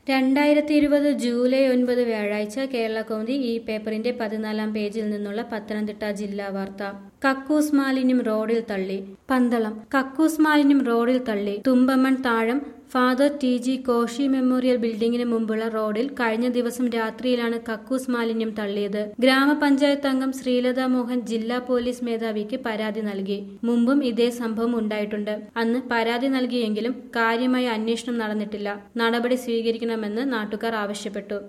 രണ്ടായിരത്തി ഇരുപത് ജൂലൈ ഒൻപത് വ്യാഴാഴ്ച കേരള കൗമുദി ഈ പേപ്പറിന്റെ പതിനാലാം പേജിൽ നിന്നുള്ള പത്തനംതിട്ട ജില്ലാ വാർത്ത കക്കൂസ് മാലിന്യം റോഡിൽ തള്ളി പന്തളം കക്കൂസ് മാലിന്യം റോഡിൽ തള്ളി Thumpamon Thazham father T G Koshy memorial ബിൽഡിംഗിന് മുമ്പുള്ള റോഡിൽ കഴിഞ്ഞ ദിവസം രാത്രിയിലാണ് കക്കൂസ് മാലിന്യം തള്ളിയത് ഗ്രാമപഞ്ചായത്ത് അംഗം ശ്രീലത മോഹൻ ജില്ലാ പോലീസ് മേധാവിക്ക് പരാതി നൽകി മുമ്പും ഇതേ സംഭവം ഉണ്ടായിട്ടുണ്ട് അന്ന് പരാതി നൽകിയെങ്കിലും കാര്യമായ അന്വേഷണം നടന്നിട്ടില്ല നടപടി സ്വീകരിക്കണമെന്ന് നാട്ടുകാർ ആവശ്യപ്പെട്ടു